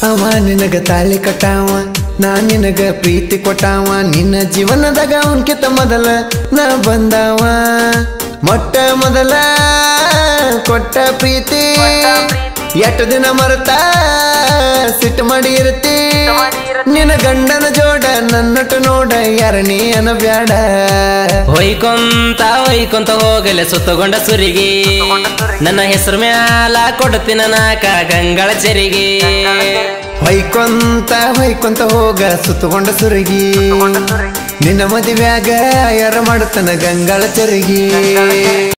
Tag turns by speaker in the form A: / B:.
A: ಅವ ನಿನಗ ತಾಳಿ ಕಟ್ಟಾವ ನಾ ನಿನಗ ಪ್ರೀತಿ ಕೊಟ್ಟಾವ ನಿನ್ನ ಜೀವನದಾಗ ಅವನ್ಕಿತ ಮೊದಲ ನಾ ಬಂದಾವ ಮೊಟ್ಟ ಮೊದಲ ಕೊಟ್ಟ ಪ್ರೀತಿ ಎಷ್ಟು ದಿನ ಮರತ ಸಿಟ್ಟು ಮಾಡಿ ಇರ್ತಿ ನಿನ್ನ ಗಂಡನ ಜೋಡ ನನ್ನಟ ನೋಡ ಯಾರನೇ ಬ್ಯಾಡ
B: ಹೊಯ್ಕೊಂತ ಹೊಯ್ಕೊಂತ ಹೋಗಲೆ ಸುತ್ತಗೊಂಡ ಸುರಿಗೆ ನನ್ನ ಹೆಸರು ಮ್ಯಾಲ ಕೊಡ್ತೀನ ನಾಕ ಗಂಗಳ ಚೆರಿಗೆ
A: ಹೊಯ್ಕೊಂತ ಹೊಯ್ಕೊಂತ ಹೋಗ ಸುತ್ತಕೊಂಡ ಸುರಗಿ ನಿನ್ನ ಮದುವ್ಯಾಗ ಯಾರ ಮಾಡುತ್ತನ ಗಂಗಳ ಚರಗಿ